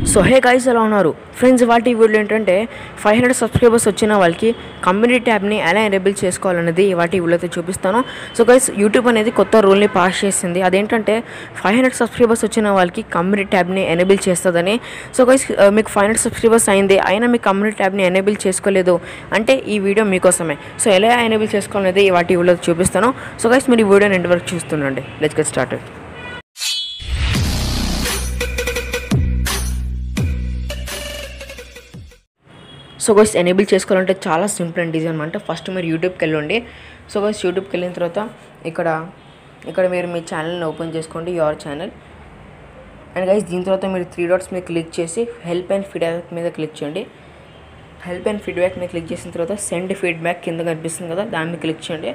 so hey guys ఎలా ఉన్నారు friends వాటి వీడియో ఏంటంటే ఫైవ్ హండ్రెడ్ సబ్స్క్రైబర్స్ వచ్చిన వాళ్ళకి కమ్యూనిటీ ట్యాబ్ని ఎలా ఎనేబుల్ చేసుకోవాలనేది వాటి వీడియో అయితే చూపిస్తాను సో గైస్ యూట్యూబ్ అనేది కొత్త రూల్ని పాస్ చేసింది అదేంటంటే ఫైవ్ హండ్రెడ్ సబ్స్క్రైబర్స్ వచ్చిన వాళ్ళకి కమ్యూనిటీ ట్యాబ్ని ఎనేబుల్ చేస్తుందని సో గైస్ మీకు ఫైవ్ హండ్రెడ్ సబ్స్క్రైబర్స్ అయింది అయినా మీ కమ్యూనిటీ ట్యాబ్ని ఎనేబుల్ చేసుకోలేదు అంటే ఈ వీడియో మీకోసమే సో ఎలా ఎనేబుల్ చేసుకోవాలనేది వాటి వీడియో చూపిస్తాను సో గైస్ మీరు ఈ వీడియోని ఎండ్ వరకు చూస్తుండండి let's get started so guys enable చేసుకోవాలంటే చాలా సింపుల్ అండ్ ఈజీ అనమాట ఫస్ట్ మీరు యూట్యూబ్కి వెళ్ళండి సో గైస్ యూట్యూబ్కి వెళ్ళిన తర్వాత ఇక్కడ ఇక్కడ మీరు మీ ఛానల్ని ఓపెన్ చేసుకోండి యువర్ ఛానల్ అండ్ గైస్ దీని తర్వాత మీరు త్రీ డాట్స్ మీద క్లిక్ చేసి హెల్ప్ అండ్ ఫీడ్బ్యాక్ మీద క్లిక్ చేయండి హెల్ప్ అండ్ ఫీడ్బ్యాక్ మీద క్లిక్ చేసిన తర్వాత సెండ్ ఫీడ్బ్యాక్ కింద కనిపిస్తుంది కదా దాని మీద క్లిక్ చేయండి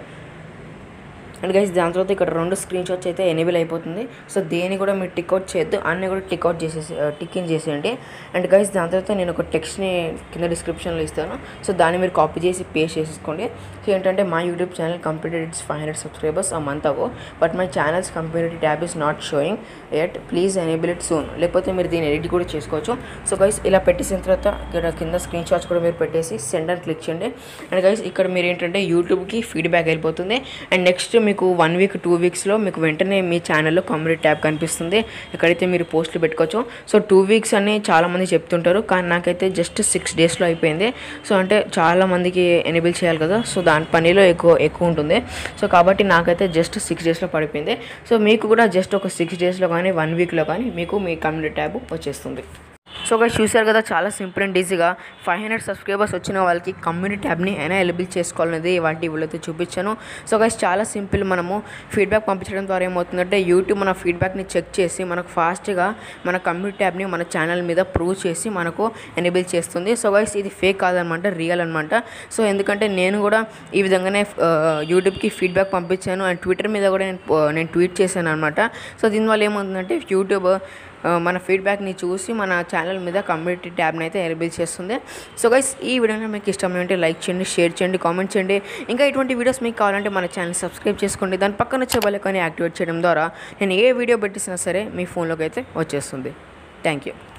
అండ్ గైస్ దాని తర్వాత ఇక్కడ రెండు స్క్రీన్ షాట్స్ అయితే ఎనేబుల్ అయిపోతుంది సో దేని కూడా మీరు టిక్ అవుట్ చేయొద్దు అన్నీ కూడా టిక్ అవుట్ చేసేసి టిక్ ఇన్ చేసేయండి అండ్ గైస్ దాని తర్వాత నేను ఒక టెక్స్ట్ని కింద డిస్క్రిప్షన్లో ఇస్తాను సో దాన్ని మీరు కాపీ చేసి పేస్ట్ చేసేసుకోండి సో ఏంటంటే మా YouTube channel completed it's five hundred subscribers a month ago but my channel's computer tab is not showing yet please enable it soon లేకపోతే మీరు దీన్ని ఎడిట్ కూడా చేసుకోవచ్చు సో గైస్ ఇలా పెట్టేసిన తర్వాత ఇక్కడ కింద స్క్రీన్ షాట్స్ కూడా మీరు పెట్టేసి సెండ్ అని క్లిక్ చేయండి అండ్ గైస్ ఇక్కడ మీరు ఏంటంటే యూట్యూబ్కి ఫీడ్బ్యాక్ వెళ్ళిపోతుంది అండ్ నెక్స్ట్ మీకు వన్ వీక్ టూ వీక్స్లో మీకు వెంటనే మీ ఛానల్లో కమ్యూనిటీ ట్యాబ్ కనిపిస్తుంది ఎక్కడైతే మీరు పోస్టులు పెట్టుకోవచ్చు సో టూ వీక్స్ అని చాలామంది చెప్తుంటారు కానీ నాకైతే జస్ట్ సిక్స్ డేస్లో అయిపోయింది సో అంటే చాలా మందికి ఎనేబుల్ చేయాలి కదా సో దాని పనిలో ఎక్కువ ఎక్కువ ఉంటుంది సో కాబట్టి నాకైతే జస్ట్ సిక్స్ డేస్లో పడిపోయింది సో మీకు కూడా జస్ట్ ఒక సిక్స్ డేస్లో కానీ వన్ వీక్లో కానీ మీకు మీ కమ్యూనిటీ ట్యాబ్ వచ్చేస్తుంది సో గైస్ చూశారు కదా చాలా సింపుల్ అండ్ ఈజీగా ఫైవ్ హండ్రెడ్ సబ్స్క్రైబర్స్ వచ్చిన వాళ్ళకి కమ్యూనిటీ ట్యాబ్ని ఎలా ఎలిబుల్ చేసుకోవాలనేది వాటి వీళ్ళతో చూపించాను సో గైస్ చాలా సింపుల్ మనము ఫీడ్బ్యాక్ పంపించడం ద్వారా ఏమవుతుందంటే యూట్యూబ్ మన ఫీడ్బ్యాక్ని చెక్ చేసి మనకు ఫాస్ట్గా మన కమ్యూనిటీ ట్యాబ్ని మన ఛానల్ మీద ప్రూవ్ చేసి మనకు ఎనేబుల్ చేస్తుంది సో గైస్ ఇది ఫేక్ కాదనమాట రియల్ అనమాట సో ఎందుకంటే నేను కూడా ఈ విధంగానే యూట్యూబ్కి ఫీడ్బ్యాక్ పంపించాను అండ్ ట్విట్టర్ మీద కూడా నేను నేను ట్వీట్ చేశాను అనమాట సో దీనివల్ల ఏమవుతుందంటే యూట్యూబ్ మన ఫీడ్బ్యాక్ని చూసి మన ఛానల్ మీద కమ్యూనిటీ ట్యాబ్ని అయితే ఎనేబుల్ చేస్తుంది సో గైస్ ఈ వీడియోని మీకు ఇష్టమైనట్టే లైక్ చేయండి షేర్ చేయండి కామెంట్ చేయండి ఇంకా ఇటువంటి వీడియోస్ మీకు కావాలంటే మన ఛానల్ సబ్స్క్రైబ్ చేసుకోండి దాని పక్కన వచ్చే బెల్ ఐకాన్ని యాక్టివేట్ చేయడం ద్వారా నేను ఏ వీడియో పెట్టిసినా సరే మీ ఫోన్లోకి అయితే వచ్చేస్తుంది థ్యాంక్ యూ